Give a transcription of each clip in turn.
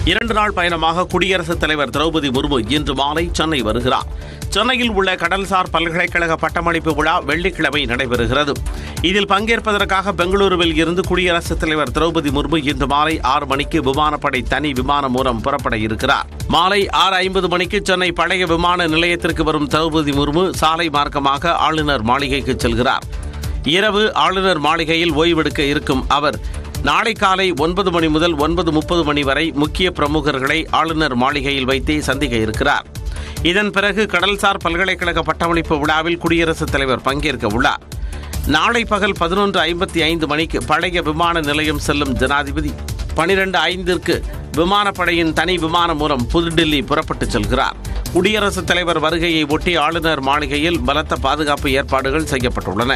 இரண்டு நாள் பயணமாக குடியரசுத் தலைவர் திரௌபதி முர்மு இன்று மாலை சென்னை வருகிறார் சென்னையில் உள்ள கடல்சார் பல்கலைக்கழக பட்டமளிப்பு விழா வெள்ளிக்கிழமை நடைபெறுகிறது இதில் பங்கேற்பதற்காக பெங்களூருவில் இருந்து குடியரசுத் தலைவர் திரௌபதி முர்மு இன்று மாலை ஆறு மணிக்கு விமானப்படை தனி விமானம் மூலம் புறப்பட இருக்கிறார் மாலை ஆறு ஐம்பது மணிக்கு சென்னை பழைய விமான நிலையத்திற்கு வரும் திரௌபதி முர்மு சாலை மார்க்கமாக ஆளுநர் மாளிகைக்கு செல்கிறார் இரவு ஆளுநர் மாளிகையில் ஓய்வெடுக்க இருக்கும் அவர் நாளை காலை ஒன்பது மணி முதல் ஒன்பது முப்பது மணி வரை முக்கிய பிரமுகர்களை ஆளுநர் மாளிகையில் வைத்தே சந்திக்க இருக்கிறார் இதன் பிறகு கடல்சார் பல்கலைக்கழக பட்டமளிப்பு விழாவில் குடியரசுத் தலைவர் பங்கேற்க உள்ளார் நாளை பகல் பதினொன்று ஐம்பத்தி ஐந்து மணிக்கு பழைய விமான நிலையம் செல்லும் ஜனாதிபதி பனிரெண்டு ஐந்திற்கு விமானப்படையின் தனி விமானம் மூலம் புதுடில்லி புறப்பட்டுச் செல்கிறார் குடியரசுத் தலைவர் வருகையை ஒட்டி ஆளுநர் மாளிகையில் பலத்த பாதுகாப்பு ஏற்பாடுகள் செய்யப்பட்டுள்ளன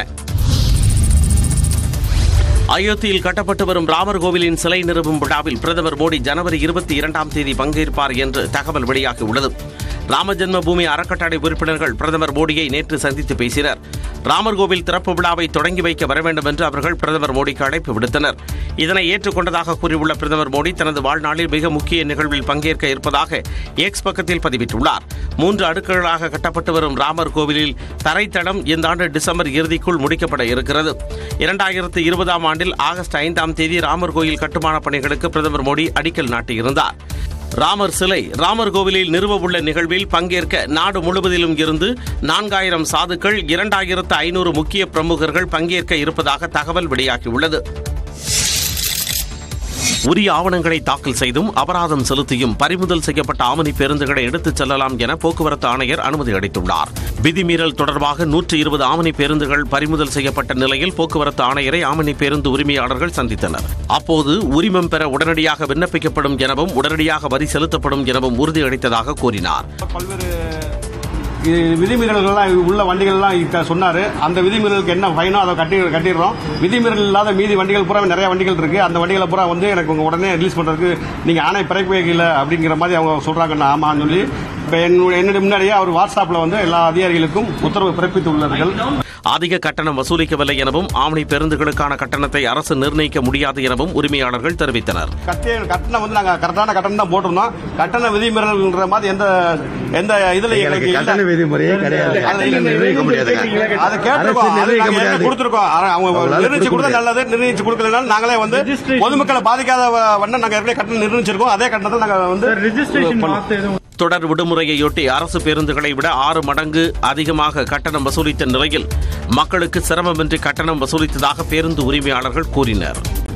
அயோத்தியில் கட்டப்பட்டு வரும் ராமர் கோவிலின் சிலை நிறுவும் விழாவில் பிரதமர் மோடி ஜனவரி இருபத்தி இரண்டாம் தேதி பங்கேற்பார் என்று தகவல் வெளியாகியுள்ளது ராம ஜென்ம பூமி அறக்கட்டளை உறுப்பினர்கள் பிரதமர் மோடியை நேற்று சந்தித்து பேசினர் ராமர் கோவில் திறப்பு விழாவை தொடங்கி வைக்க வர வேண்டும் என்று அவர்கள் பிரதமர் மோடிக்கு அழைப்பு விடுத்தனர் இதனை ஏற்றுக்கொண்டதாக கூறியுள்ள பிரதமர் மோடி தனது வாழ்நாளில் மிக முக்கிய நிகழ்வில் பங்கேற்க இருப்பதாக எக்ஸ் பக்கத்தில் பதிவிட்டுள்ளார் மூன்று அடுக்குகளாக கட்டப்பட்டு வரும் ராமர் கோவிலில் தரைத்தளம் இந்த ஆண்டு டிசம்பர் இறுதிக்குள் முடிக்கப்பட இருக்கிறது இரண்டாயிரத்து இருபதாம் ஆண்டில் ஆகஸ்ட் ஐந்தாம் தேதி ராமர் கோயில் கட்டுமான பணிகளுக்கு பிரதமர் மோடி அடிக்கல் நாட்டியிருந்தார் ராமர் சிலை ராமர் கோவிலில் நிறுவ உள்ள நிகழ்வில் பங்கேற்க நாடு முழுவதிலும் இருந்து நான்காயிரம் சாதுக்கள் இரண்டாயிரத்து ஐநூறு முக்கிய பிரமுகர்கள் பங்கேற்க இருப்பதாக தகவல் வெளியாகியுள்ளது உரிய ஆவணங்களை தாக்கல் செய்தும் அபராதம் செலுத்தியும் பறிமுதல் செய்யப்பட்ட ஆமணி பேருந்துகளை எடுத்துச் செல்லலாம் என போக்குவரத்து ஆணையர் அனுமதி அளித்துள்ளார் விதிமீறல் தொடர்பாக நூற்று இருபது ஆமணி பேருந்துகள் பறிமுதல் செய்யப்பட்ட நிலையில் போக்குவரத்து ஆணையரை ஆமணி பேருந்து உரிமையாளர்கள் சந்தித்தனர் அப்போது உரிமம் பெற உடனடியாக விண்ணப்பிக்கப்படும் எனவும் உடனடியாக வரி செலுத்தப்படும் எனவும் உறுதியளித்ததாக கூறினார் பல்வேறு இது விதிமீறல்கள்லாம் உள்ள வண்டிகள்லாம் இப்ப சொன்னாரு அந்த விதிமீறலுக்கு என்ன ஃபைனோ அதை கட்டி கட்டிடுறோம் விதிமீறல் இல்லாத மீதி வண்டிகள் பூரா நிறைய வண்டிகள் இருக்கு அந்த வண்டிகளை பூரா வந்து எனக்கு உங்க உடனே ரிலீஸ் பண்றதுக்கு நீங்க ஆணை பிறப்பிக்கல அப்படிங்கிற மாதிரி அவங்க சொல்றாங்க ஆமான்னு சொல்லி இப்ப என்னுடைய என்னுடைய முன்னாடியே அவர் வாட்ஸ்அப்ல வந்து எல்லா அதிகாரிகளுக்கும் உத்தரவு பிறப்பித்துள்ளார்கள் அதிக கட்டணம் வசூலிக்கவில்லை எனவும் ஆம்னி பேருந்துகளுக்கான கட்டணத்தை அரசு நிர்ணயிக்க முடியாது எனவும் உரிமையாளர்கள் தெரிவித்தனர் கட்டிய கட்டணம் வந்து நாங்க கரெக்டான கட்டணம் தான் போட்டிருந்தோம் கட்டண விதிமீறல்ன்ற மாதிரி எந்த எந்த இதுல எங்களுக்கு எங்களுக்கு கட்டண இல்ல. விதிமுறையே கிடையாது அது கட்டணம் நிர்ணயிக்க முடியாதுங்க அதை கேட்டிருக்கோம் அரசு அது நிர்ணயிக்க நாங்க முடியாது கொடுத்திருக்கோம் ஆனா அவங்க அவங்களால நிர்ணயிச்சு கொடுக்க கொடுத்தா முடியாது. நல்லது நிர்ணயிச்சு கொடுக்கலனாலும் நாங்களே வந்து பொதுமக்களை பாதிக்காத வ- வண்ணம் நாங்க ஏற்கனவே கட்டணம் நிர்ணயிச்சிருக்கோம் அதே கட்டணத்தை நாங்க வந்து பண்ணோம். தொடர் விடுமுறையொட்டி அரசு பேருந்துகளை விட ஆறு மடங்கு அதிகமாக கட்டணம் வசூலித்த நிலையில் மக்களுக்கு சிரமமின்றி கட்டணம் வசூலித்ததாக பேருந்து உரிமையாளர்கள் கூறினர்